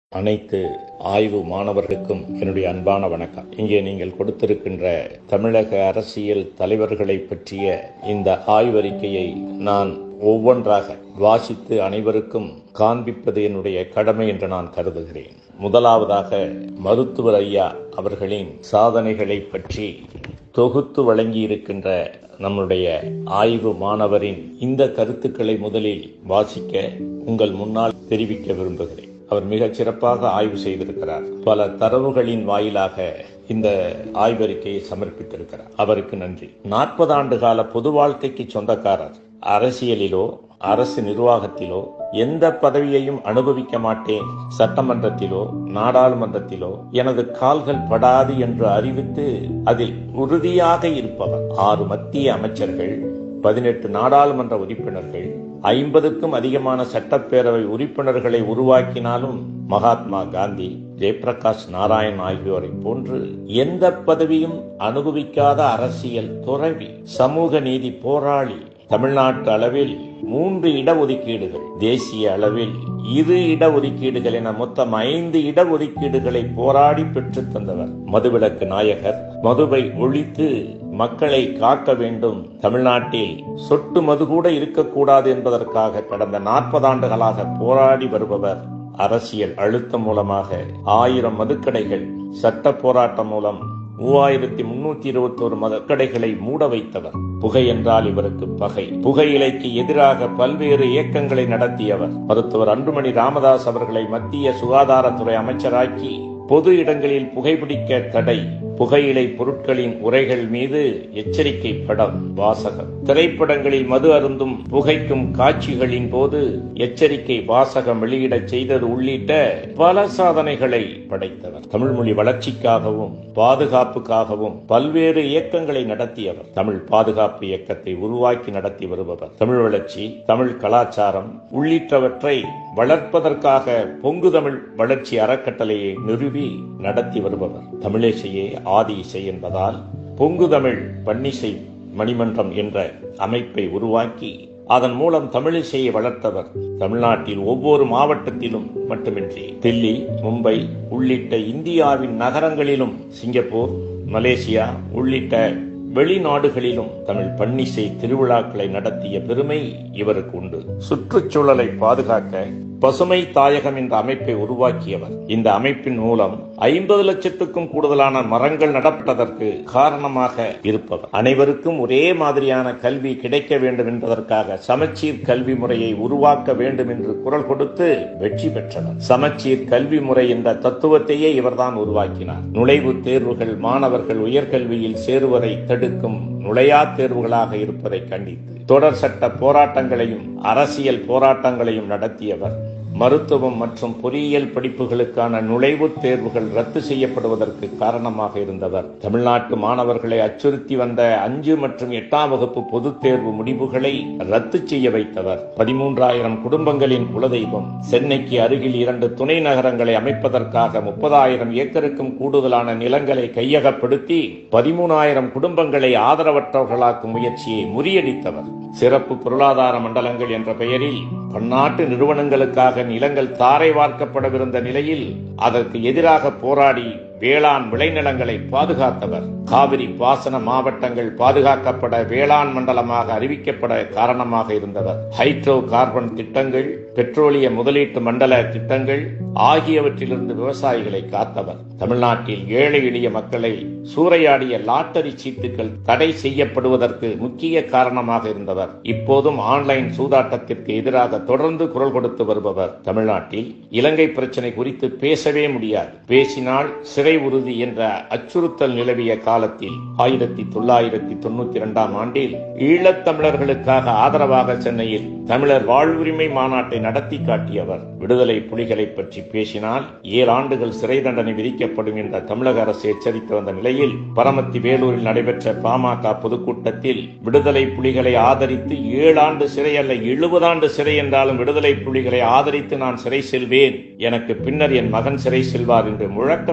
அனைத்து ஆய்வு மாணவர்களுக்கும் என்னுடைய அன்பான வணக்கம் இங்கே நீங்கள் கொடுத்திருக்கின்ற தமிழக அரசியல் தலைவர்களை பற்றிய இந்த ஆய்வறிக்கையை நான் ஒவ்வொன்றாக வாசித்து அனைவருக்கும் காண்பிப்பது என்னுடைய கடமை என்று நான் கருதுகிறேன் முதலாவதாக மருத்துவர் ஐயா அவர்களின் சாதனைகளை பற்றி தொகுத்து வழங்கியிருக்கின்ற நம்முடைய ஆய்வு மாணவரின் இந்த கருத்துக்களை முதலில் வாசிக்க உங்கள் முன்னால் தெரிவிக்க விரும்புகிறேன் அவர் மிகச் சிறப்பாக ஆய்வு செய்திருக்கிறார் பல தரவுகளின் வாயிலாக இந்த ஆய்வறிக்கையை சமர்ப்பித்திருக்கிறார் அவருக்கு நன்றி நாற்பது ஆண்டு கால பொது வாழ்க்கைக்கு சொந்தக்காரர் அரசியலிலோ அரசு நிர்வாகத்திலோ எந்த பதவியையும் அனுபவிக்க மாட்டேன் சட்டமன்றத்திலோ நாடாளுமன்றத்திலோ எனது கால்கள் படாது என்று அறிவித்து அதில் உறுதியாக இருப்பவர் ஆறு மத்திய அமைச்சர்கள் பதினெட்டு நாடாளுமன்ற உறுப்பினர்கள் ஐம்பதுக்கும் அதிகமான சட்டப்பேரவை உறுப்பினர்களை உருவாக்கினாலும் மகாத்மா காந்தி ஜெயபிரகாஷ் நாராயண் ஆகியோரை போன்று எந்த பதவியும் அனுபவிக்காத அரசியல் துறவி சமூக நீதி போராளி தமிழ்நாட்டு அளவில் மூன்று இடஒதுக்கீடுகள் தேசிய அளவில் இரு இடஒதுக்கீடுகள் என மொத்தம் ஐந்து இடஒதுக்கீடுகளை போராடி பெற்று தந்தவர் மதுவிலக்கு நாயகர் மதுவை ஒழித்து மக்களை காக்க வேண்டும் தமிழ்நாட்டில் சொட்டு மது கூட இருக்கக்கூடாது என்பதற்காக கடந்த நாற்பது ஆண்டுகளாக போராடி வருபவர் அரசியல் அழுத்தம் மூலமாக ஆயிரம் மதுக்கடைகள் சட்ட போராட்டம் மூலம் மூவாயிரத்தி முன்னூத்தி இருபத்தி ஒரு மதக்கடைகளை மூட வைத்தவர் புகை என்றால் இவருக்கு பகை புகையிலைக்கு எதிராக பல்வேறு இயக்கங்களை நடத்தியவர் மருத்துவர் அன்புமணி ராமதாஸ் அவர்களை மத்திய சுகாதாரத்துறை அமைச்சராக்கி பொது இடங்களில் புகைப்பிடிக்க தடை புகையிலை பொருட்களின் உரைகள் மீது எச்சரிக்கை படம் வாசகம் திரைப்படங்களில் மது அருந்தும் புகைக்கும் காட்சிகளின் போது எச்சரிக்கை வாசகம் வெளியிடச் செய்தது உள்ளிட்ட பல சாதனைகளை படைத்தவர் தமிழ் மொழி வளர்ச்சிக்காகவும் பாதுகாப்புக்காகவும் பல்வேறு இயக்கங்களை நடத்தியவர் தமிழ் பாதுகாப்பு இயக்கத்தை உருவாக்கி நடத்தி வருபவர் தமிழ் வளர்ச்சி தமிழ் கலாச்சாரம் உள்ளிட்டவற்றை வளர்ப்பதற்காக பொங்கு தமிழ் வளர்ச்சி அறக்கட்டளையை நிறுவி நடத்தி வருபவர் தமிழிசையே ஆதி இசை என்பதால் பொங்கு தமிழ் பன்னிசை மணிமன்றம் என்ற அமைப்பை உருவாக்கி அதன் மூலம் தமிழிசையை வளர்த்தவர் தமிழ்நாட்டில் ஒவ்வொரு மாவட்டத்திலும் மட்டுமின்றி தில்லி மும்பை உள்ளிட்ட இந்தியாவின் நகரங்களிலும் சிங்கப்பூர் மலேசியா உள்ளிட்ட வெளிநாடுகளிலும் தமிழ் பன்னிசை திருவிழாக்களை நடத்திய பெருமை இவருக்கு உண்டு சுற்றுச்சூழலை பாதுகாக்க பசுமை தாயகம் என்ற அமைப்பை உருவாக்கியவர் இந்த அமைப்பின் மூலம் ஐம்பது லட்சத்துக்கும் கூடுதலான மரங்கள் நடப்பதற்கு காரணமாக இருப்பவர் அனைவருக்கும் ஒரே மாதிரியான கல்வி கிடைக்க வேண்டும் என்பதற்காக சமச்சீர் கல்வி முறையை உருவாக்க வேண்டும் என்று குரல் கொடுத்து வெற்றி பெற்றவர் சமச்சீர் கல்வி முறை என்ற தத்துவத்தையே இவர்தான் உருவாக்கினார் நுழைவுத் தேர்வுகள் மாணவர்கள் உயர்கல்வியில் சேருவதை தடுக்கும் நுழையா தேர்வுகளாக இருப்பதை கண்டித்து தொடர் சட்ட போராட்டங்களையும் அரசியல் போராட்டங்களையும் நடத்தியவர் மருத்துவம் மற்றும் பொறியியல் படிப்புகளுக்கான நுழைவுத் தேர்வுகள் ரத்து செய்யப்படுவதற்கு காரணமாக இருந்தவர் தமிழ்நாட்டு மாணவர்களை அச்சுறுத்தி வந்த அஞ்சு மற்றும் எட்டாம் வகுப்பு பொதுத் தேர்வு முடிவுகளை ரத்து செய்ய வைத்தவர் பதிமூன்றாயிரம் குடும்பங்களின் குலதெய்வம் சென்னைக்கு அருகில் இரண்டு துணை நகரங்களை அமைப்பதற்காக முப்பதாயிரம் ஏக்கருக்கும் கூடுதலான நிலங்களை கையகப்படுத்தி பதிமூணாயிரம் குடும்பங்களை ஆதரவற்றவர்களாக்கும் முயற்சியை முறியடித்தவர் சிறப்பு பொருளாதார மண்டலங்கள் என்ற பெயரில் பன்னாட்டு நிறுவனங்களுக்காக நிலங்கள் தாரை வார்க்கப்படவிருந்த நிலையில் அதற்கு எதிராக போராடி வேளாண் விளைநிலங்களை பாதுகாத்தவர் காவிரி பாசன மாவட்டங்கள் பாதுகாக்கப்பட வேளாண் மண்டலமாக அறிவிக்கப்பட காரணமாக இருந்தவர் ஹைட்ரோ கார்பன் திட்டங்கள் பெட்ரோலிய முதலீட்டு மண்டல திட்டங்கள் ஆகியவற்றிலிருந்து விவசாயிகளை காத்தவர் தமிழ்நாட்டில் ஏழை எளிய மக்களை சூறையாடிய லாட்டரி சீட்டுகள் தடை செய்யப்படுவதற்கு முக்கிய காரணமாக இருந்தவர் இப்போதும் ஆன்லைன் சூதாட்டத்திற்கு எதிராக தொடர்ந்து குரல் கொடுத்து வருபவர் தமிழ்நாட்டில் இலங்கை பிரச்சனை குறித்து பேசவே முடியாது பேசினால் சிறை உறுதி என்ற அச்சுறுத்தல் நிலவிய காலத்தில் ஆயிரத்தி தொள்ளாயிரத்தி தொண்ணூத்தி இரண்டாம் ஆண்டில் ஈழத்தமிழர்களுக்காக ஆதரவாக சென்னையில் தமிழர் வாழ்வுரிமை மாநாட்டை நடத்தி காட்டியவர் விடுதலை புலிகளை பற்றி பேசினால் ஏழு ஆண்டுகள் சிறை தண்டனை விதிக்கப்படும் என்ற தமிழக அரசு எச்சரித்து வந்த நிலையில் பரமத்தி வேலூரில் நடைபெற்ற பாமக பொதுக்கூட்டத்தில் விடுதலை புலிகளை ஆதரித்து ஏழு ஆண்டு சிறை அல்ல எழுபது ஆண்டு சிறை என்றாலும் விடுதலை புலிகளை ஆதரித்து நான் சிறை செல்வேன் எனக்கு பின்னர் என் மகன் சிறை செல்வார் என்று முழக்கமிட்டவர்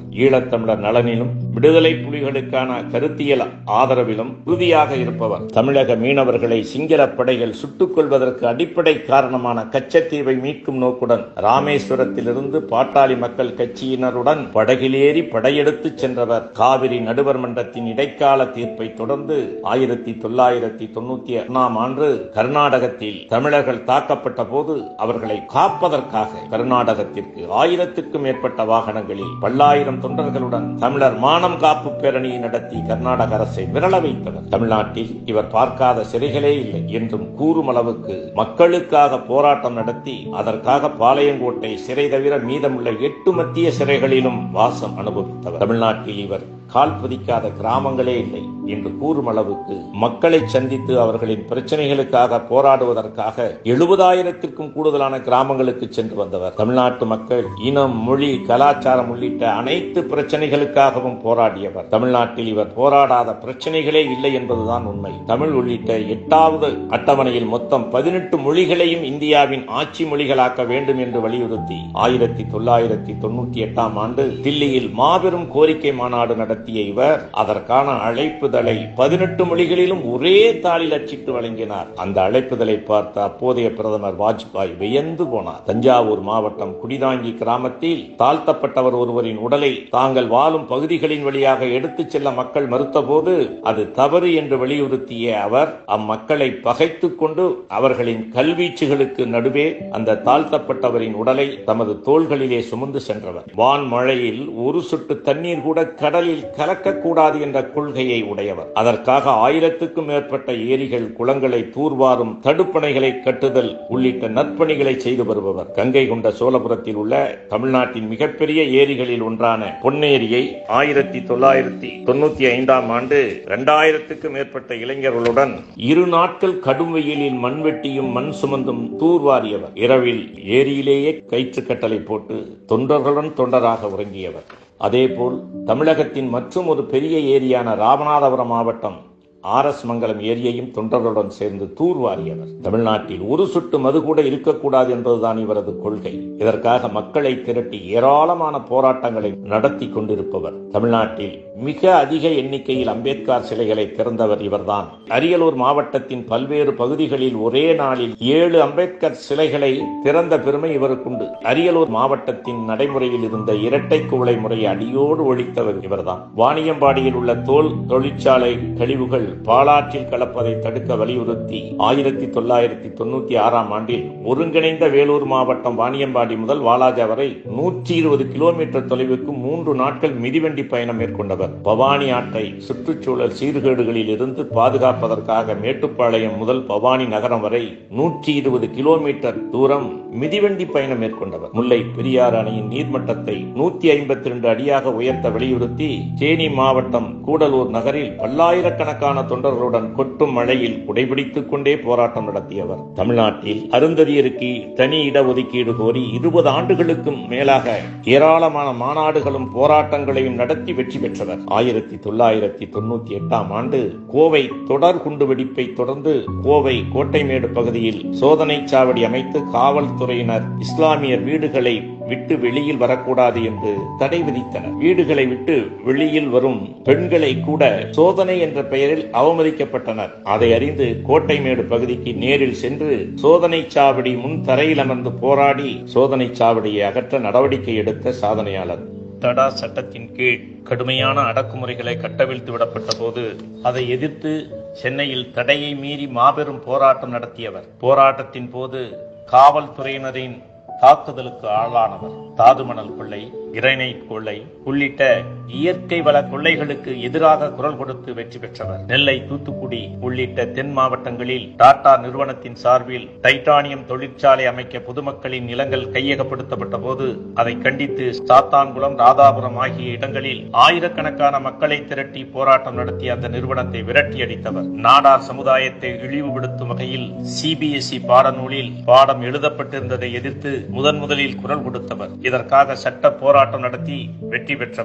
ஈழத்தமிழர் நலனிலும் விடுதலை புலிகளுக்கான கருத்தியல் ஆதரவிலும் உறுதியாக இருப்பவர் தமிழக மீனவர்களை சிங்கள படைகள் சுட்டுக் கொள்வதற்கு அடிப்படை காரணமான கச்சத்தீவை மீட்கும் நோக்குடன் ராமேஸ்வரத்திலிருந்து பாட்டாளி மக்கள் கட்சியினருடன் படகிலேறி படையெடுத்து சென்றவர் காவிரி நடுவர் மன்றத்தின் இடைக்கால தீர்ப்பை தொடர்ந்து ஆயிரத்தி தொள்ளாயிரத்தி தொண்ணூத்தி ஒன்னாம் ஆண்டு கர்நாடகத்தில் தமிழர்கள் தாக்கப்பட்ட போது அவர்களை காப்பதற்காக கர்நாடகத்திற்கு ஆயிரத்துக்கும் மேற்பட்ட வாகனங்களில் பல்லாயிரம் தொண்டர்களுடன் தமிழர் மானம் காப்பு பேரணியை நடத்தி கர்நாடக அரசை விரள வைத்தவர் தமிழ்நாட்டில் இவர் பார்க்காத சிறைகளே இல்லை என்றும் கூறும் அளவுக்கு மக்களுக்காக போராட்டம் நடத்தி அதற்காக பாளையங்கோட்டை சிறை தவிர மீதமுள்ள எட்டு மத்திய சிறைகளிலும் வாசம் அனுபவித்தவர் தமிழ்நாட்டில் இவர் கால் பதிக்காத கிராமங்களே இல்லை என்று கூறும் அளவுக்கு மக்களை சந்தித்து அவர்களின் பிரச்சனைகளுக்காக போராடுவதற்காக எழுபதாயிரத்திற்கும் கூடுதலான கிராமங்களுக்கு சென்று வந்தவர் தமிழ்நாட்டு மக்கள் இனம் மொழி கலாச்சாரம் உள்ளிட்ட அனைத்து பிரச்சனைகளுக்காகவும் போராடியவர் தமிழ்நாட்டில் இவர் போராடாத பிரச்சனைகளே இல்லை என்பதுதான் உண்மை தமிழ் உள்ளிட்ட எட்டாவது அட்டவணையில் மொத்தம் பதினெட்டு மொழிகளையும் இந்தியாவின் ஆட்சி மொழிகளாக்க வேண்டும் என்று வலியுறுத்தி ஆயிரத்தி தொள்ளாயிரத்தி தொண்ணூத்தி எட்டாம் ஆண்டு தில்லியில் மாபெரும் கோரிக்கை மாநாடு நடத்திய இவர் அதற்கான அழைப்புதலை பதினெட்டு மொழிகளிலும் ஒரே தாளில் அச்சிட்டு வழங்கினார் அந்த அழைப்புதலை பார்த்த அப்போதைய பிரதமர் வாஜ்பாய் வியந்து போனார் தஞ்சாவூர் மாவட்டம் குடிதாங்கி கிராமத்தில் தாழ்த்தப்பட்டவர் ஒருவரின் உடலை தாங்கள் வாழும் பகுதிகளின் வழியாக எடுத்துச் செல்ல மக்கள் மறுத்தபோது அது தவறு என்று வலியுறுத்திய அவர் அம்மக்களை பகைத்துக் கொண்டு அவர்களின் கல்வீச்சுகளுக்கு நடுவே அந்த தாழ்த்தப்பட்டவரின் உடலை தமது தோள்களிலே சுமந்து சென்றவர் வான் மழையில் ஒரு சொட்டு தண்ணீர் கூட கடலில் கலக்கக்கூடாது என்ற கொள்கையை உடையவர் அதற்காக ஆயிரத்துக்கும் மேற்பட்ட ஏரிகள் குளங்களை தூர்வாரும் தடுப்பணைகளை கட்டுதல் உள்ளிட்ட நற்பணிகளை செய்து வருபவர் கங்கை கொண்ட சோழபுரத்தில் உள்ள தமிழ்நாட்டின் மிகப்பெரிய ஏரிகளில் ஒன்றான பொன்னேரியை ஆயிரத்தி தொள்ளாயிரத்தி தொண்ணூத்தி ஐந்தாம் ஆண்டு இரண்டாயிரத்துக்கும் மேற்பட்ட இளைஞர்களுடன் இரு நாட்கள் கடும் வெயிலில் மண்வெட்டியும் மண் சுமந்தும் தூர்வாரியவர் இரவில் ஏரியிலேயே கயிற்று கட்டளை போட்டு தொண்டர்களுடன் தொண்டராக உறங்கியவர் அதேபோல் தமிழகத்தின் மற்றும் ஒரு பெரிய ஏரியான ராமநாதபுரம் மாவட்டம் ஆர் எஸ் மங்கலம் ஏரியையும் தொண்டர்களுடன் சேர்ந்து தூர்வாரியவர் தமிழ்நாட்டில் ஒரு சொட்டு மது கூட இருக்கக்கூடாது என்பதுதான் இவரது கொள்கை இதற்காக மக்களை திரட்டி ஏராளமான போராட்டங்களை நடத்தி கொண்டிருப்பவர் தமிழ்நாட்டில் மிக அதிக எண்ணிக்கையில் அம்பேத்கர் சிலைகளை திறந்தவர் இவர்தான் அரியலூர் மாவட்டத்தின் பல்வேறு பகுதிகளில் ஒரே நாளில் ஏழு அம்பேத்கர் சிலைகளை திறந்த பெருமை இவருக்குண்டு அரியலூர் மாவட்டத்தின் நடைமுறையில் இருந்த இரட்டை குவளை முறையை அடியோடு ஒழித்தவர் இவர்தான் வாணியம்பாடியில் உள்ள தோல் தொழிற்சாலை கழிவுகள் பாலாற்றில் கலப்பதை தடுக்க வலியுறுத்தி ஆயிரத்தி தொள்ளாயிரத்தி தொண்ணூத்தி ஆறாம் ஆண்டில் ஒருங்கிணைந்த வேலூர் மாவட்டம் வாணியம்பாடி முதல் வாலாஜா வரை நூற்றி இருபது கிலோமீட்டர் தொலைவுக்கு மூன்று நாட்கள் மிதிவண்டி பயணம் மேற்கொண்டவர் பவானி ஆற்றை சுற்றுச்சூழல் சீர்கேடுகளில் இருந்து பாதுகாப்பதற்காக மேட்டுப்பாளையம் முதல் பவானி நகரம் வரை நூற்றி இருபது கிலோமீட்டர் தூரம் மிதிவண்டி பயணம் மேற்கொண்டவர் முல்லை பெரியாறு அணையின் நீர்மட்டத்தை நூத்தி ஐம்பத்தி ரெண்டு அடியாக உயர்த்த வலியுறுத்தி தேனி மாவட்டம் கூடலூர் நகரில் பல்லாயிரக்கணக்கான தொண்டர்களுடன் கொட்டும் மழையில் குடைபிடித்துக் கொண்டே போராட்டம் நடத்தியவர் தமிழ்நாட்டில் அருந்ததியருக்கு தனி இடஒதுக்கீடு கோரி இருபது ஆண்டுகளுக்கும் மேலாக ஏராளமான மாநாடுகளும் போராட்டங்களையும் நடத்தி வெற்றி பெற்றவர் ஆயிரத்தி தொள்ளாயிரத்தி தொண்ணூத்தி எட்டாம் ஆண்டு கோவை தொடர் குண்டுவெடிப்பை தொடர்ந்து கோவை கோட்டைமேடு பகுதியில் சோதனை சாவடி அமைத்து காவல்துறையினர் இஸ்லாமியர் வீடுகளை விட்டு வெளியில் வரக்கூடாது என்று தடை விதித்தனர் வீடுகளை விட்டு வெளியில் வரும் பெண்களை கூட சோதனை என்ற பெயரில் அவமதிக்கப்பட்டனர் அதை அறிந்து கோட்டைமேடு பகுதிக்கு நேரில் சென்று சோதனை சாவடி முன் தரையில் அமர்ந்து போராடி சோதனை சாவடியை அகற்ற நடவடிக்கை எடுத்த சாதனையாளர் தடா சட்டத்தின் கீழ் கடுமையான அடக்குமுறைகளை கட்டவிழ்த்து விடப்பட்ட போது அதை எதிர்த்து சென்னையில் தடையை மீறி மாபெரும் போராட்டம் நடத்தியவர் போராட்டத்தின் போது காவல்துறையினரின் தாக்குதலுக்கு ஆளானவர் தாதுமணல் கொள்ளை கிரைனைட் கொள்ளை உள்ளிட்ட இயற்கை வள கொள்ளைகளுக்கு எதிராக குரல் கொடுத்து வெற்றி பெற்றவர் நெல்லை தூத்துக்குடி உள்ளிட்ட தென் மாவட்டங்களில் டாடா நிறுவனத்தின் சார்பில் டைட்டானியம் தொழிற்சாலை அமைக்க பொதுமக்களின் நிலங்கள் கையகப்படுத்தப்பட்ட போது அதை கண்டித்து சாத்தான்குளம் ராதாபுரம் ஆகிய இடங்களில் ஆயிரக்கணக்கான மக்களை திரட்டி போராட்டம் நடத்திய அந்த நிறுவனத்தை விரட்டி அடித்தவர் நாடார் சமுதாயத்தை இழிவுபடுத்தும் வகையில் சிபிஎஸ்இ பாடநூலில் பாடம் எழுதப்பட்டிருந்ததை எதிர்த்து முதன் முதலில் குரல் கொடுத்தவர் இதற்காக சட்ட போராட்டம் நடத்தி வெற்றி பெற்றவர் தேமது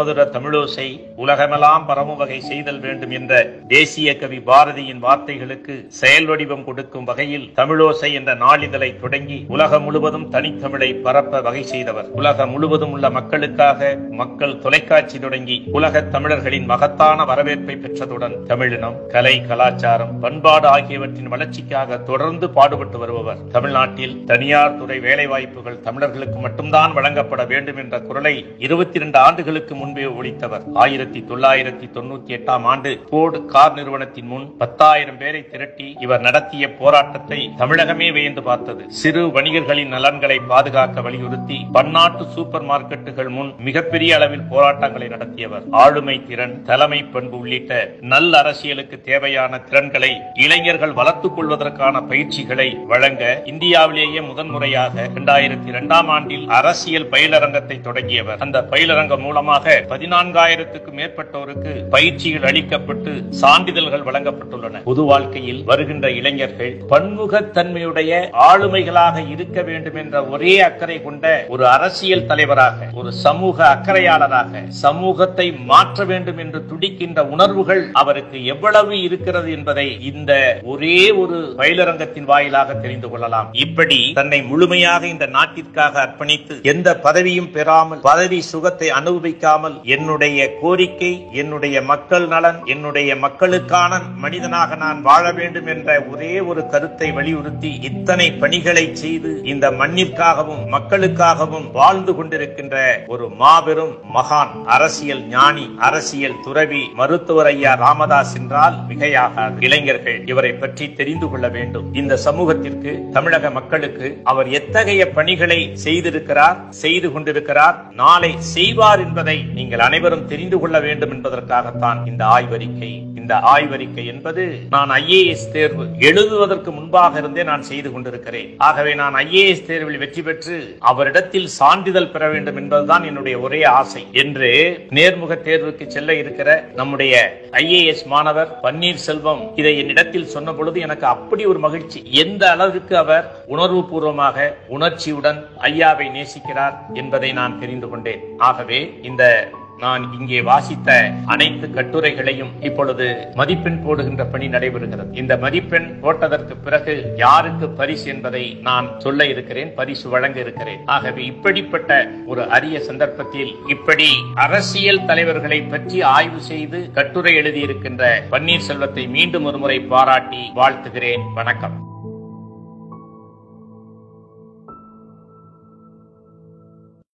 சுமதுர தமிழோசை உலகமெல்லாம் பரவும் வகை செய்தல் வேண்டும் என்ற தேசிய கவி பாரதியின் வார்த்தைகளுக்கு செயல் வடிவம் கொடுக்கும் வகையில் தமிழோசை என்ற நாளிதழை தொடங்கி உலகம் முழுவதும் தனித்தமிழை பரப்ப வகை செய்தவர் உலகம் முழுவதும் உள்ள மக்களுக்காக மக்கள் தொலைக்காட்சி தொடங்கி உலக தமிழர்களின் மகத்தான வரவேற்பை பெற்றதுடன் தமிழினம் கலை கலாச்சாரம் பண்பாடு ஆகியவற்றின் வளர்ச்சிக்காக தொடர்ந்து பாடுபட்டு வருபவர் தமிழ்நாட்டில் தனியார் துறை வேலைவாய்ப்புகள் தமிழர்களுக்கு மட்டும்தான் வழங்கப்பட வேண்டும் என்ற குரலை இருபத்தி இரண்டு ஆண்டுகளுக்கு முன்பே ஒழித்தவர் ஆயிரத்தி தொள்ளாயிரத்தி தொண்ணூத்தி எட்டாம் ஆண்டு போர்டு கார் நிறுவனத்தின் முன் பத்தாயிரம் பேரை திரட்டி இவர் நடத்திய போராட்டத்தை தமிழகமே வியந்து பார்த்தது சிறு வணிகர்களின் நலன்களை பாதுகாக்க வலியுறுத்தி பன்னாட்டு சூப்பர் மார்க்கெட்டுகள் முன் மிகப்பெரிய அளவில் போராட்டங்களை நடத்தியவர் ஆளுமை திறன் தலைமை பண்பு உள்ளிட்ட நல்ல அரசியலுக்கு தேவையான திறன்களை இளைஞர்கள் வளர்த்துக் கொள்வதற்கான பயிற்சிகளை வழங்க இந்தியாவிலேயே முதன்முறையாக இரண்டாயிரத்தி இரண்டாம் ஆண்டில் அரசியல் பயிலரங்கத்தை தொடங்கியவர் அந்த பயிலரங்கம் மூலமாக பதினான்காயிரத்துக்கும் மேற்பட்டோருக்கு பயிற்சிகள் அளிக்கப்பட்டு சான்றிதழ்கள் வழங்கப்பட்டுள்ளன பொது வாழ்க்கையில் வருகின்ற இளைஞர்கள் பன்முகத்தன்மையுடைய ஆளுமைகளாக இருக்க வேண்டும் என்ற ஒரே அக்கறை கொண்ட ஒரு அரசியல் தலைவராக ஒரு சமூக அக்கறையாளராக சமூகத்தை மாற்ற வேண்டும் என்று துடிக்கின்ற உணர்வுகள் அவருக்கு எவ்வளவு இருக்கிறது என்பதை இந்த ஒரே ஒரு பயிலரங்கத்தின் வாயிலாக தெரிந்து கொள்ளலாம் இப்படி தன்னை முழுமையாக இந்த நாட்டிற்காக அர்ப்பணித்து எந்த பதவியும் பெறாமல் பதவி சுகத்தை அனுபவிக்காமல் என்னுடைய கோரிக்கை என்னுடைய மக்கள் நலன் என்னுடைய மக்களுக்கான மனிதனாக நான் வாழ வேண்டும் என்ற ஒரே ஒரு கருத்தை வலியுறுத்தி இத்தனை பணிகளை செய்து இந்த மண்ணிற்காகவும் மக்களுக்காகவும் வாழ்ந்து கொண்டிருக்கின்ற ஒரு மாபெரும் மகான் அரசியல் ஞானி அரசியல் துறவி மருத்துவர் ஐயா ராமதாஸ் என்றால் மிகையாகாது இளைஞர்கள் இவரை பற்றி தெரிந்து கொள்ள வேண்டும் இந்த சமூகத்திற்கு தமிழக மக்களுக்கு அவர் எத்தகைய பணிகளை செய்திருக்கிறார் செய்து கொண்டிருக்கிறார் நாளை செய்வார் என்பதை நீங்கள் அனைவரும் தெரிந்து கொள்ள வேண்டும் என்பதற்காகத்தான் இந்த ஆய்வறிக்கை இந்த ஆய்வறிக்கை என்பது நான் ஐஏஎஸ் தேர்வு எழுதுவதற்கு முன்பாக இருந்தே நான் செய்து கொண்டிருக்கிறேன் ஆகவே நான் ஐஏஎஸ் தேர்வில் வெற்றி பெற்று அவரிடத்தில் சான்றிதழ் பெற வேண்டும் என்பதுதான் என்னுடைய ஒரே ஆசை என்று நேர்முக தேர்வுக்கு செல்ல இருக்கிற நம்முடைய ஐஏஎஸ் மாணவர் பன்னீர்செல்வம் இதை என்னிடத்தில் சொன்ன பொழுது எனக்கு அப்படி ஒரு மகிழ்ச்சி எந்த அளவிற்கு அவர் உணர்வு பூர்வமாக உணர்ச்சியுடன் ஐயாவை நேசிக்கிறார் என்பதை நான் தெரிந்து கொண்டேன் ஆகவே இந்த நான் இங்கே வாசித்த அனைத்து கட்டுரைகளையும் இப்பொழுது மதிப்பெண் போடுகின்ற பணி நடைபெறுகிறது இந்த மதிப்பெண் போட்டதற்கு பிறகு யாருக்கு பரிசு என்பதை நான் சொல்ல இருக்கிறேன் பரிசு வழங்க இருக்கிறேன் ஆகவே இப்படிப்பட்ட ஒரு அரிய சந்தர்ப்பத்தில் இப்படி அரசியல் தலைவர்களை பற்றி ஆய்வு செய்து கட்டுரை எழுதியிருக்கின்ற பன்னீர்செல்வத்தை மீண்டும் ஒருமுறை பாராட்டி வாழ்த்துகிறேன் வணக்கம்